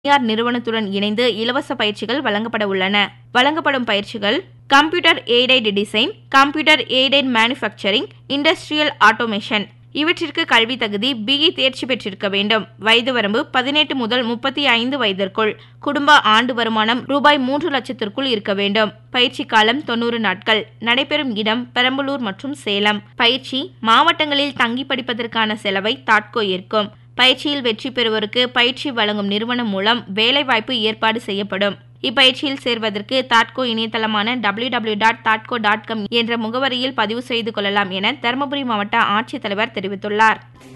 தனியார் நிறுவனத்துடன் இணைந்து இலவச பயிற்சிகள் வழங்கப்பட உள்ளன வழங்கப்படும் பயிற்சிகள் computer aided design computer aided manufacturing industrial automation இவற்றிற்கு கல்வி தகுதி பிஇ தேர்ச்சி பெற்றிருக்க வேண்டும் வயது வரம்பு பதினெட்டு முதல் முப்பத்தி ஐந்து வயதிற்குள் குடும்ப ஆண்டு வருமானம் ரூபாய் மூன்று லட்சத்திற்குள் இருக்க வேண்டும் பயிற்சி காலம் தொண்ணூறு நாட்கள் நடைபெறும் இடம் பெரம்பலூர் மற்றும் சேலம் பயிற்சி மாவட்டங்களில் தங்கி படிப்பதற்கான செலவை தாட்கோ ஏற்கும் பயிற்சியில் வெற்றி பெறுவோருக்கு பயிற்சி வழங்கும் நிறுவனம் மூலம் வேலைவாய்ப்பு ஏற்பாடு செய்யப்படும் இப்பயிற்சியில் சேர்வதற்கு தாட்கோ இணையதளமான டபிள்யூ டபிள்யூ டாட் தாட்கோ டாட் காம் என்ற முகவரியில் பதிவு செய்து கொள்ளலாம் என தருமபுரி மாவட்ட ஆட்சித்தலைவர் தெரிவித்துள்ளார்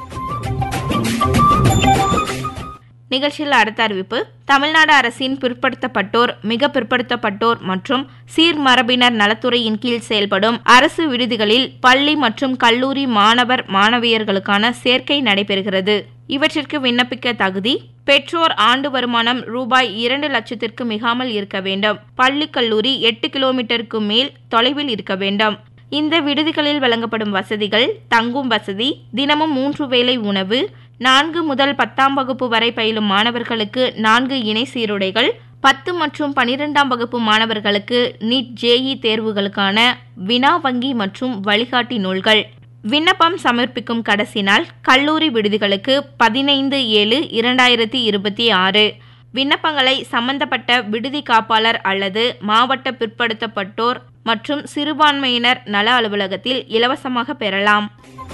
நிகழ்ச்சியில் அடுத்த அறிவிப்பு தமிழ்நாடு அரசின் பிற்படுத்தப்பட்டோர் மிக பிற்படுத்தப்பட்டோர் மற்றும் சீர்மரபினர் நலத்துறையின் கீழ் செயல்படும் அரசு விடுதிகளில் பள்ளி மற்றும் கல்லூரி மாணவர் மாணவியர்களுக்கான சேர்க்கை நடைபெறுகிறது இவற்றிற்கு விண்ணப்பிக்க தகுதி பெற்றோர் ஆண்டு வருமானம் ரூபாய் இரண்டு லட்சத்திற்கு மிகாமல் இருக்க வேண்டும் பள்ளி கல்லூரி எட்டு கிலோமீட்டருக்கு மேல் தொலைவில் இருக்க வேண்டும் இந்த விடுதிகளில் வழங்கப்படும் வசதிகள் தங்கும் வசதி தினமும் மூன்று வேளை உணவு நான்கு முதல் பத்தாம் வகுப்பு வரை பயிலும் மாணவர்களுக்கு நான்கு இணை சீருடைகள் பத்து மற்றும் பனிரெண்டாம் வகுப்பு மாணவர்களுக்கு நீட் ஜேஇ தேர்வுகளுக்கான வினா வங்கி மற்றும் வழிகாட்டி நூல்கள் விண்ணப்பம் சமர்ப்பிக்கும் கடைசி நாள் கல்லூரி விடுதிகளுக்கு பதினைந்து ஏழு இரண்டாயிரத்தி இருபத்தி ஆறு விண்ணப்பங்களை சம்பந்தப்பட்ட விடுதி காப்பாளர் அல்லது மாவட்ட பிற்படுத்தப்பட்டோர் மற்றும் சிறுபான்மையினர் நல அலுவலகத்தில் இலவசமாக பெறலாம்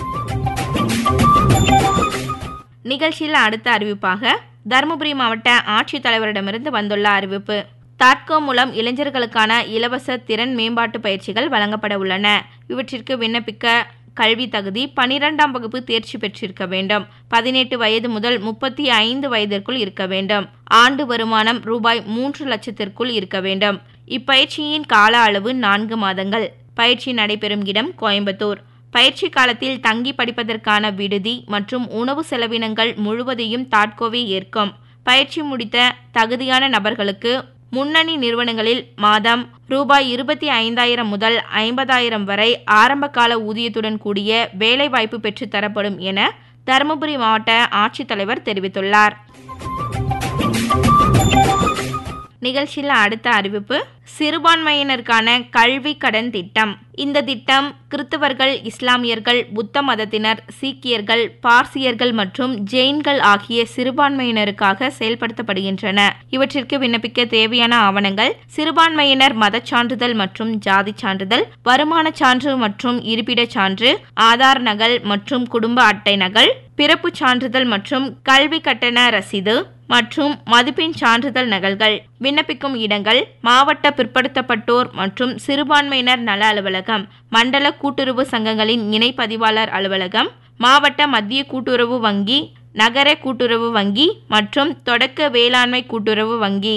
நிகழ்ச்சியில் அடுத்த அறிவிப்பாக தருமபுரி மாவட்ட ஆட்சித்தலைவரிடமிருந்து வந்துள்ள அறிவிப்பு தாட்கோ மூலம் இளைஞர்களுக்கான இலவச திறன் மேம்பாட்டு பயிற்சிகள் வழங்கப்பட உள்ளன இவற்றிற்கு விண்ணப்பிக்க கல்வி தகுதி பனிரெண்டாம் வகுப்பு தேர்ச்சி பெற்றிருக்க வேண்டும் பதினெட்டு வயது முதல் முப்பத்தி ஐந்து வயதிற்குள் இருக்க வேண்டும் ஆண்டு வருமானம் ரூபாய் மூன்று லட்சத்திற்குள் இருக்க வேண்டும் இப்பயிற்சியின் கால அளவு நான்கு மாதங்கள் பயிற்சி நடைபெறும் இடம் கோயம்புத்தூர் பயிற்சி காலத்தில் தங்கி படிப்பதற்கான விடுதி மற்றும் உணவு செலவினங்கள் முழுவதையும் தாட்கோவே ஏற்கும் பயிற்சி முடித்த தகுதியான நபர்களுக்கு முன்னணி நிறுவனங்களில் மாதம் ரூபாய் இருபத்தி ஐந்தாயிரம் முதல் ஐம்பதாயிரம் வரை ஆரம்பகால ஊதியத்துடன் கூடிய வேலைவாய்ப்பு பெற்றுத் தரப்படும் என தருமபுரி மாவட்ட ஆட்சித்தலைவர் தெரிவித்துள்ளார் நிகழ்ச்சியில் அடுத்த அறிவிப்பு சிறுபான்மையினருக்கான கல்வி கடன் திட்டம் இந்த திட்டம் கிறிஸ்தவர்கள் இஸ்லாமியர்கள் புத்த மதத்தினர் சீக்கியர்கள் பார்சியர்கள் மற்றும் ஜெயின்கள் ஆகிய சிறுபான்மையினருக்காக செயல்படுத்தப்படுகின்றன இவற்றிற்கு விண்ணப்பிக்க தேவையான ஆவணங்கள் சிறுபான்மையினர் மதச் சான்றிதழ் மற்றும் ஜாதி சான்றிதழ் வருமான சான்று மற்றும் இருப்பிடச் சான்று ஆதார் நகல் மற்றும் குடும்ப அட்டை நகல் பிறப்புச் சான்றிதழ் மற்றும் கல்வி கட்டண ரசீது மற்றும் மதிப்பெண் சான்றிதழ் நகல்கள் விண்ணப்பிக்கும் இடங்கள் மாவட்ட பிற்படுத்தப்பட்டோர் மற்றும் சிறுபான்மையினர் நல அலுவலகம் மண்டல கூட்டுறவு சங்கங்களின் இணை பதிவாளர் அலுவலகம் மாவட்ட மத்திய கூட்டுறவு வங்கி நகர கூட்டுறவு வங்கி மற்றும் தொடக்க வேளாண்மை கூட்டுறவு வங்கி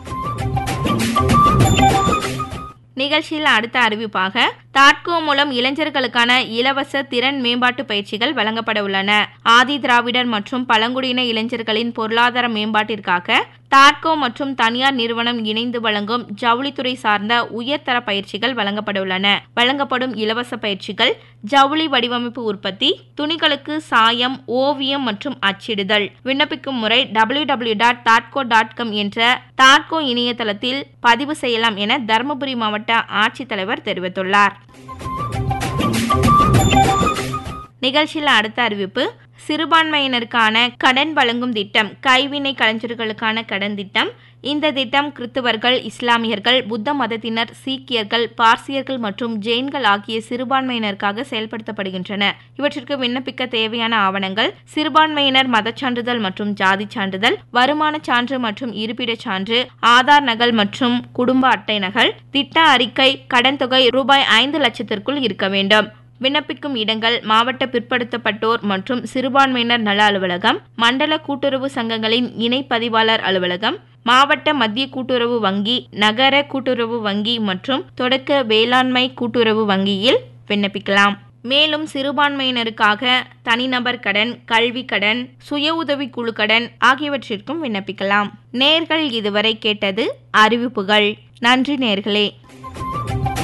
நிகழ்ச்சியில் அடுத்த அறிவிப்பாக தாட்கோ மூலம் இளைஞர்களுக்கான இலவச திறன் மேம்பாட்டு பயிற்சிகள் வழங்கப்பட உள்ளன ஆதி திராவிடர் மற்றும் பழங்குடியின இளைஞர்களின் பொருளாதார மேம்பாட்டிற்காக தாட்கோ மற்றும் தனியார் நிறுவனம் இணைந்து வழங்கும் ஜவுளித்துறை சார்ந்த உயர்தர பயிற்சிகள் வழங்கப்பட உள்ளன வழங்கப்படும் இலவச பயிற்சிகள் ஜவுளி வடிவமைப்பு உற்பத்தி துணிகளுக்கு சாயம் ஓவியம் மற்றும் அச்சிடுதல் விண்ணப்பிக்கும் முறை டபிள்யூ டபிள்யூ டாட் தாட்கோ டாட் காம் என்ற தாட்கோ இணையதளத்தில் பதிவு செய்யலாம் என தருமபுரி மாவட்ட ஆட்சித்தலைவர் தெரிவித்துள்ளார் நிகழ்ச்சியில் அடுத்த அறிவிப்பு சிறுபான்மையினருக்கான கடன் வழங்கும் திட்டம் கைவினை கலைஞர்களுக்கான கடன் திட்டம் இந்த திட்டம் கிறிஸ்தவர்கள் இஸ்லாமியர்கள் புத்த மதத்தினர் சீக்கியர்கள் பார்சியர்கள் மற்றும் ஜெயின்கள் ஆகிய சிறுபான்மையினருக்காக செயல்படுத்தப்படுகின்றன இவற்றிற்கு விண்ணப்பிக்க தேவையான ஆவணங்கள் சிறுபான்மையினர் மதச்சான்றிதழ் மற்றும் ஜாதி சான்றிதழ் வருமான சான்று மற்றும் இருப்பிடச் சான்று ஆதார் நகல் மற்றும் குடும்ப அட்டை நகல் திட்ட அறிக்கை கடன் தொகை ரூபாய் ஐந்து லட்சத்திற்குள் இருக்க வேண்டும் விண்ணப்பிக்கும் இடங்கள் மாவட்ட பிற்படுத்தப்பட்டோர் மற்றும் சிறுபான்மையினர் நல அலுவலகம் மண்டல கூட்டுறவு சங்கங்களின் இணை பதிவாளர் அலுவலகம் மாவட்ட மத்திய கூட்டுறவு வங்கி நகர கூட்டுறவு வங்கி மற்றும் தொடக்க வேளாண்மை கூட்டுறவு வங்கியில் விண்ணப்பிக்கலாம் மேலும் சிறுபான்மையினருக்காக தனிநபர் கடன் கல்வி கடன் சுய உதவி குழு கடன் ஆகியவற்றிற்கும் விண்ணப்பிக்கலாம் நேர்கள் இதுவரை கேட்டது அறிவிப்புகள் நன்றி நேர்களே